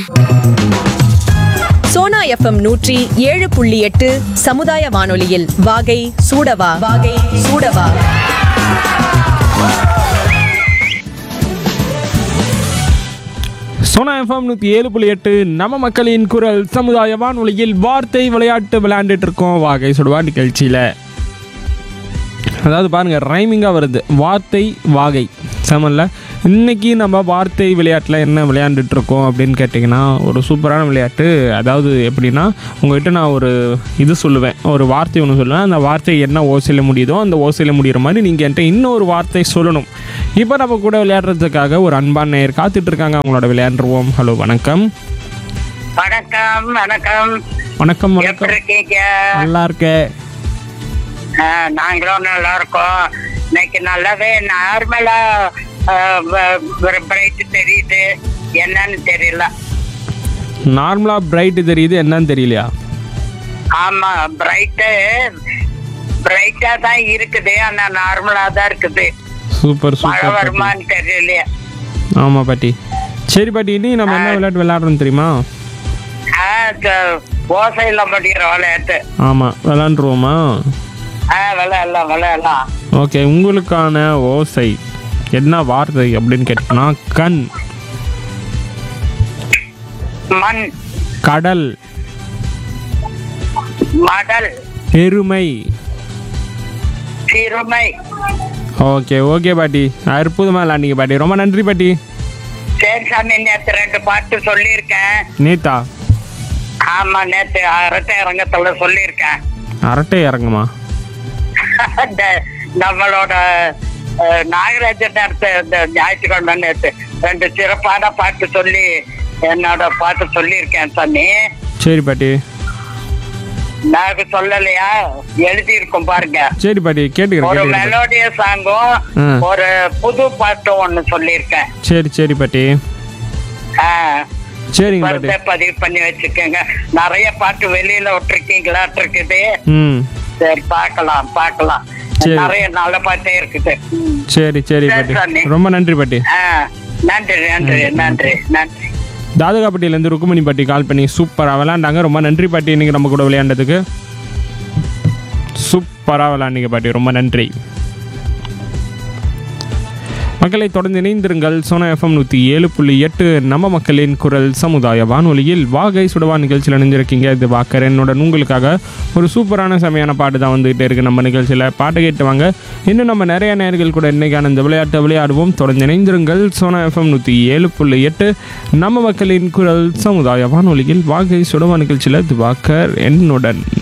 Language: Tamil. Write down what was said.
சோனா எஃப்எம் நூற்றி ஏழு புள்ளி எட்டு சமுதாய வானொலியில் வாகை சூடவா வாகை சூடவா சோனா எஃப்எம் நூற்றி ஏழு புள்ளி எட்டு நம்ம மக்களின் குரல் சமுதாய வானொலியில் வார்த்தை விளையாட்டு விளையாண்டுட்டு இருக்கோம் வாகை சுடுவா நிகழ்ச்சியில் அதாவது பாருங்க ரைமிங்காக வருது வார்த்தை வாகை சமல்ல இன்னைக்கு நம்ம வார்த்தை விளையாட்டில் என்ன விளையாண்டுட்டு இருக்கோம் அப்படின்னு கேட்டிங்கன்னா ஒரு சூப்பரான விளையாட்டு அதாவது எப்படின்னா உங்ககிட்ட நான் ஒரு இது சொல்லுவேன் ஒரு வார்த்தை ஒன்று சொல்லுவேன் அந்த வார்த்தை என்ன ஓசையில் முடியுதோ அந்த ஓசையில் முடிகிற மாதிரி நீங்கள் என்கிட்ட இன்னொரு வார்த்தை சொல்லணும் இப்போ நம்ம கூட விளையாடுறதுக்காக ஒரு அன்பான நேயர் காத்துட்டு இருக்காங்க அவங்களோட விளையாண்டுருவோம் ஹலோ வணக்கம் வணக்கம் வணக்கம் வணக்கம் எப்படி வணக்கம் இருக்கீங்க நல்லா இருக்கேன் ஆ, நாங்களும் நல்லா இருக்கோம் இன்னைக்கு நல்லாவே நார்மலா பிரைட் தெரியுது என்னன்னு தெரியல நார்மலாக பிரைட்டு தெரியுது என்னன்னு தெரியலையா ஆமா பிரைட்டு பிரைட்டா தான் இருக்குது ஆனா நார்மலா தான் இருக்குது சூப்பர் மழை சூப்பர் பாட்டி. வருமான்னு தெரியலையே ஆமாம் பாட்டி சரி பாட்டி இனி நம்ம என்ன விளையாட்டு விளையாடுறோம் தெரியுமா ஆ, இந்த ஓசையில முடிகிற விளையாட்டு ஆமாம் விளாண்டுருவோமா ஆ விளையாடலாம் விளையாடலாம் ஓகே உங்களுக்கான ஓசை என்ன வார்த்தை அப்படின்னு கேட்டோம்னா கண் மண் கடல் மடல் பெருமை சிறுமை ஓகே ஓகே பாட்டி அற்புதமாக விளாண்டிங்க பாட்டி ரொம்ப நன்றி பாட்டி சரி சாமி நேத்து ரெண்டு பாட்டு சொல்லியிருக்கேன் நேத்தா ஆமா நேத்து அரட்டை அரங்கத்துல சொல்லியிருக்கேன் அரட்டை இறங்குமா இந்த நம்மளோட அஹ், நாகராஜன் அடுத்த இந்த ஞாயிற்றுக்கிழமை நேத்து ரெண்டு சிறப்பான பாட்டு சொல்லி என்னோட பாட்டு சொல்லியிருக்கேன் சாமி சரி பாட்டி நாங்க சொல்லலையா எழுதி இருக்கோம் பாருங்க சரி பாட்டி கேட்டுக்கிறேன் ஒரு கேட்டுக்கிறேன் பாட்டி. மெலோடிய சாங்கும் ஆ. ஒரு புது பாட்டும் ஒண்ணு சொல்லியிருக்கேன் சரி சரி பாட்டி ஆஹ் சரிங்க பாட்டி வருஷ பதிவு பண்ணி வச்சுக்கோங்க நிறைய பாட்டு வெளியில விட்டுருக்கீங்களாட்டு இருக்குது ம் சரி பார்க்கலாம் பார்க்கலாம் சரி. நிறைய நல்ல பாட்டே இருக்குது ம். சரி சரி சரி, பாட்டி சாமி. ரொம்ப நன்றி பாட்டி ஆ, நன்றி நன்றி நன்றி நன்றி தாதகாப்பட்டியிலேருந்து ருக்குமணி பாட்டி கால் பண்ணி சூப்பராக விளாண்டாங்க ரொம்ப நன்றி பாட்டி இன்னைக்கு நம்ம கூட விளையாண்டதுக்கு சூப்பராக விளாண்டிங்க பாட்டி ரொம்ப நன்றி மக்களை தொடர்ந்து இணைந்திருங்கள் சோனா எஃப்எம் நூற்றி ஏழு புள்ளி எட்டு நம்ம மக்களின் குரல் சமுதாய வானொலியில் வாகை சுடவா நிகழ்ச்சியில் இணைஞ்சிருக்கீங்க இது வாக்கர் என்னுடன் உங்களுக்காக ஒரு சூப்பரான செமையான பாட்டு தான் வந்துகிட்டே இருக்கு நம்ம நிகழ்ச்சியில் பாட்டை கேட்டு வாங்க இன்னும் நம்ம நிறைய நேர்கள் கூட இன்னைக்கான இந்த விளையாட்டை விளையாடுவோம் தொடர்ந்து இணைந்திருங்கள் சோனா எஃப்எம் நூற்றி ஏழு புள்ளி எட்டு நம்ம மக்களின் குரல் சமுதாய வானொலியில் வாகை சுடவா நிகழ்ச்சியில் இது வாக்கர் என்னுடன்